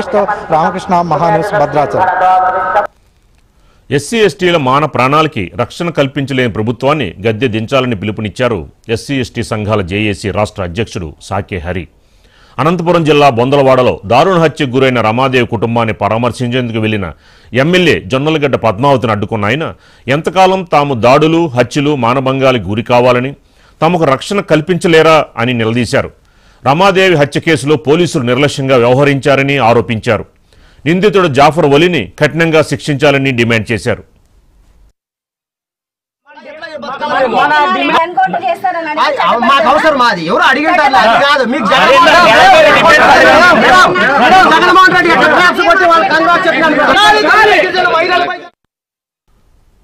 రమేష్తో Ramakrishna Mahaa News Bhadrachalam SC ఎస్టీల మాన ప్రాణాలకి రక్షణ కల్పించలేని ప్రభుత్వాన్ని గద్దె దించాలని పిలుపునిచ్చారు ఎస్సీ ఎస్టీ సంఘాల జేఏసీ రాష్ట్ర అధ్యక్షుడు సాకే హరి అనంతపురం జిల్లా బొందలవాడలో దారుణ హత్యకు గురైన రమాదేవి కుటుంబాన్ని పరామర్శించేందుకు వెళ్లిన ఎమ్మెల్యే జొన్నలగడ్డ పద్మావతిని అడ్డుకున్న ఆయన ఎంతకాలం తాము దాడులు హత్యలు మానభంగాలకు గురి కావాలని తమకు రక్షణ కల్పించలేరా అని నిలదీశారు రమాదేవి హత్య కేసులో పోలీసులు నిర్లక్ష్యంగా వ్యవహరించారని ఆరోపించారు నిందితుడు జాఫర్ వలిని కఠినంగా శిక్షించాలని డిమాండ్ చేశారు ఎన్కౌంటర్ చేస్తారని అడిగి అది చట్టం మాకు అవసరం మాది ఎవరు అడిగింటారు అది కాదు మీకు జగన్మోహన్ రెడ్డి మేడం, మేడం, జగన్మోహన్ రెడ్డి ఎట్లా ట్రాప్స్ కొట్టి వాళ్ళు కంగ్రాట్స్ చెప్పినారు మేడం. గిరిజన మహిళలపై